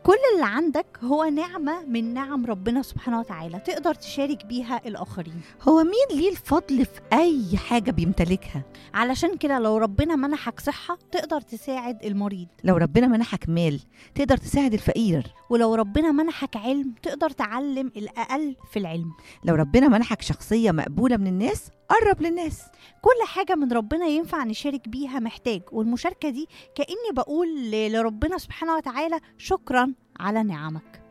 كل اللي عندك هو نعمة من نعم ربنا سبحانه وتعالى تقدر تشارك بيها الآخرين هو مين ليه الفضل في اي حاجه بيمتلكها علشان كده لو ربنا منحك صحة تقدر تساعد المريض لو ربنا منحك مال تقدر تساعد الفقير ولو ربنا منحك علم تقدر تعلم الأقل في العلم لو ربنا منحك شخصيه مقبوله من الناس قرب للناس كل حاجة من ربنا ينفع نشارك بيها محتاج والمشاركة دي كأني بقول ل- لربنا سبحانه وتعالى شكرا على نعمك